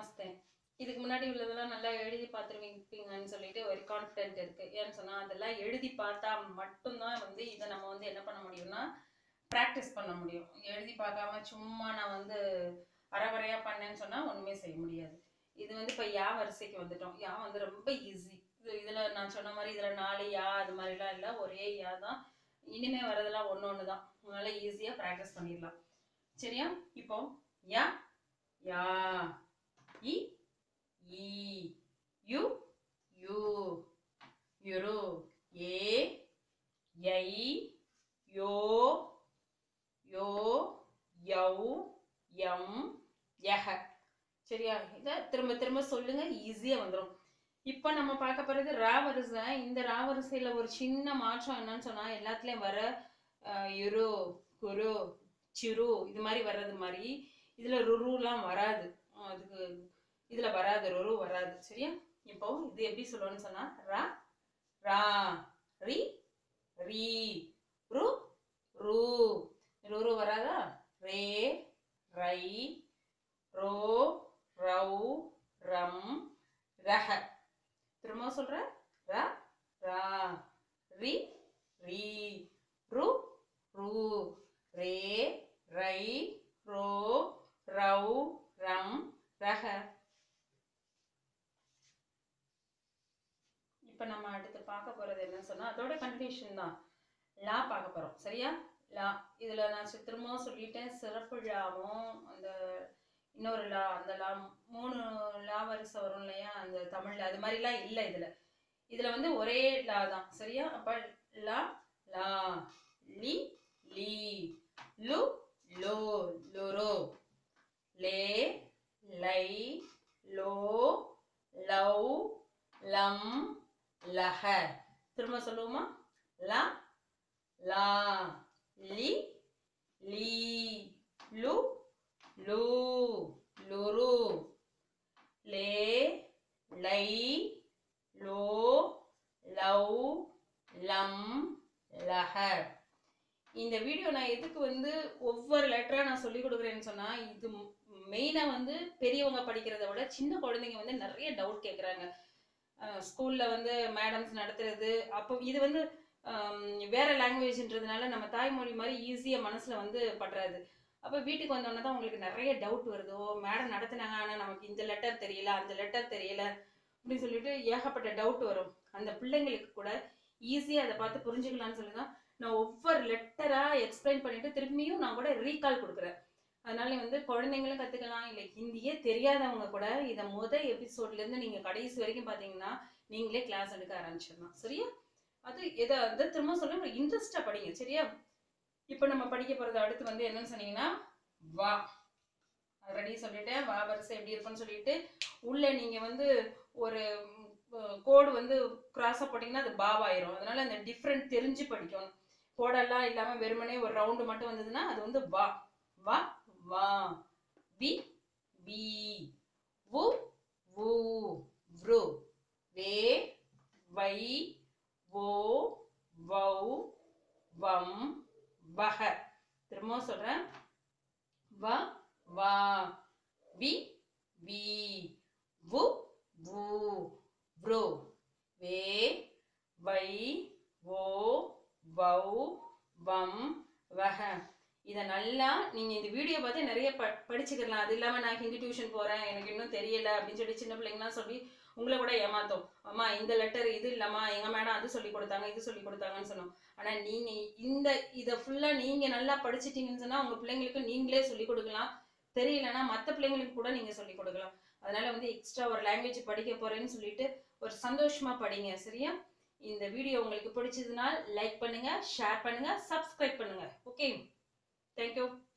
நமஸ்தே இதுக்கு முன்னாடி உள்ளதெல்லாம் நல்லா எழுதி பார்த்துருவீங்கன்னு சொல்லிட்டு ஒரு கான்ஃபிடென்ட் இருக்கு ஏன்னு சொன்னா அதெல்லாம் எழுதி பார்த்தா மட்டும்தான் வந்து இதை நம்ம வந்து என்ன பண்ண முடியும்னா ப்ராக்டிஸ் பண்ண முடியும் எழுதி பார்க்காம சும்மா நான் வந்து அறகுறையா பண்ணேன்னு சொன்னா ஒண்ணுமே செய்ய முடியாது இது வந்து இப்போ யா வரிசைக்கு வந்துட்டோம் யா வந்து ரொம்ப ஈஸி இது இதுல நான் சொன்ன மாதிரி இதுல நாலு யா அது மாதிரிலாம் இல்லை ஒரே யா தான் இனிமே வரதெல்லாம் ஒன்று ஒன்று தான் அதனால ஈஸியாக ப்ராக்டிஸ் பண்ணிடலாம் சரியா இப்போ யா யா இ ஈ யு யூ யுரு ஏ யை யோ யோ யௌ யம் யஹ சரியா இதை திரும்ப திரும்ப சொல்லுங்க ஈஸியா வந்துடும் இப்போ நம்ம பார்க்க போறது ரா வரிசை இந்த ரா வரிசையில ஒரு சின்ன மாற்றம் என்னன்னு சொன்னா எல்லாத்துலயும் வர அஹ், இரு குரு சிறு இது மாதிரி வர்றது மாதிரி இதுல ருருலாம் வராது அஹ், அதுக்கு இதுல வராது ருரு வராது சரியா இப்போ இது எப்படி சொல்லுவோம்னு சொன்னா ரா ரா ரி ரி ரு ரு ருரு வராதா ரே ரை ரோ ரௌ ரம் ரஹ திரும்ப சொல்றேன் ர ரா ரி ரி ரு ரு ரே ரை ரோ ரௌ ரம் ரஹ இப்போ நம்ம அடுத்து பார்க்க போறது என்னன்னு சொன்னா அதோட கண்டினியூஷன் தான் லா பார்க்க போறோம் சரியா லா இதுல நான் சி- திரும்பவும் சொல்லிட்டேன் சிறப்பு லாவும் அந்த இன்னொரு லா அந்த லா மூணு லா வரிசை வரும் இல்லையா அந்த தமிழ்ல அது மாதிரிலாம் இல்லை இதுல இதுல வந்து ஒரே லா தான் சரியா அப்ப லா லா லி லீ லு லோ லொரோ லே லை லோ லவ் லம் லஹ திரும்ப சொல்லுவோமா லா லா லி லீ லு லு லுரு லே லை லோ லவ் லம் லஹ இந்த வீடியோ நான் எதுக்கு வந்து ஒவ்வொரு லெட்டரா நான் சொல்லி கொடுக்குறேன்னு சொன்னா இது மெயினா வந்து பெரியவங்க படிக்கிறத விட சின்ன குழந்தைங்க வந்து நிறைய டவுட் கேட்குறாங்க ஸ்கூல்ல வந்து மேடம்ஸ் நடத்துறது அப்போ இது வந்து ஆம், வேற லாங்குவேஜ்ன்றதுனால நம்ம தாய்மொழி மாதிரி ஈஸியா மனசுல வந்து படுறாது அப்போ வீட்டுக்கு வந்தோடனே தான் உங்களுக்கு நிறைய டவுட் வருது ஓ மேடம் நடத்துனாங்க ஆனா நமக்கு இந்த லெட்டர் தெரியல அந்த லெட்டர் தெரியல அப்படின்னு சொல்லிட்டு ஏகப்பட்ட டவுட் வரும் அந்த பிள்ளைங்களுக்கு கூட ஈஸியா அதை பார்த்து புரிஞ்சுக்கலாம்னு சொல்லி தான் நான் ஒவ்வொரு லெட்டரா எக்ஸ்பிளைன் பண்ணிட்டு திரும்பியும் நான் கூட ரீகால் கொடுக்குறேன் அதனால வந்து குழந்தைங்களும் கத்துக்கலாம் இல்லை ஹிந்தியே தெரியாதவங்க கூட இதை முத எபிசோட்ல இருந்து நீங்க கடைசி வரைக்கும் பாத்தீங்கன்னா நீங்களே கிளாஸ் எடுக்க ஆரம்பிச்சிடலாம் சரியா அது எதை வந்து திரும்ப சொல்ல இன்ட்ரெஸ்டா படிங்க சரியா இப்போ நம்ம படிக்க போறது அடுத்து வந்து என்னன்னு சொன்னீங்கன்னா வா ஆல்ரெடி சொல்லிட்டேன் வா வரிசை எப்படி இருக்குன்னு சொல்லிட்டு உள்ள நீங்க வந்து ஒரு கோடு வந்து கிராஸா போட்டீங்கன்னா அது பாவாயிரும் அதனால அந்த டிஃப்ரெண்ட் தெரிஞ்சு படிக்கணும் கோடெல்லாம் இல்லாம வெறுமனே ஒரு ரவுண்டு மட்டும் வந்ததுன்னா அது வந்து வா வா வா வி வி வு வு வ்ரு வே வை ஓ வௌ வம் வஹ திரும்பவும் சொல்றேன் வ வா வி வி வு வு வ்ரு வே வை ஓ வௌ வம் வஹ இதை நல்லா நீங்க இந்த வீடியோ பார்த்து நிறைய ப படிச்சுக்கலாம் அது இல்லாம நான் ஹிந்தி டியூஷன் போறேன் எனக்கு இன்னும் தெரியல அப்படின்னு சொல்லி சின்ன பிள்ளைங்கலாம் சொல்லி உங்களை கூட ஏமாத்தோம் அம்மா இந்த லெட்டர் இது இல்லம்மா எங்க மேடம் அது சொல்லி கொடுத்தாங்க இது சொல்லி கொடுத்தாங்கன்னு சொன்னோம் ஆனா நீங்க இந்த இதை ஃபுல்லா நீங்க நல்லா படிச்சிட்டீங்கன்னு சொன்னா உங்க பிள்ளைங்களுக்கு நீங்களே சொல்லி கொடுக்கலாம் தெரியலன்னா மற்ற பிள்ளைங்களுக்கு கூட நீங்க சொல்லி கொடுக்கலாம் அதனால வந்து எக்ஸ்ட்ரா ஒரு லாங்குவேஜ் படிக்க போறேன்னு சொல்லிட்டு ஒரு சந்தோஷமா படிங்க சரியா இந்த வீடியோ உங்களுக்கு பிடிச்சதுனால் லைக் பண்ணுங்க ஷேர் பண்ணுங்க சப்ஸ்கிரைப் பண்ணுங்க ஓகே தேங்க்யூ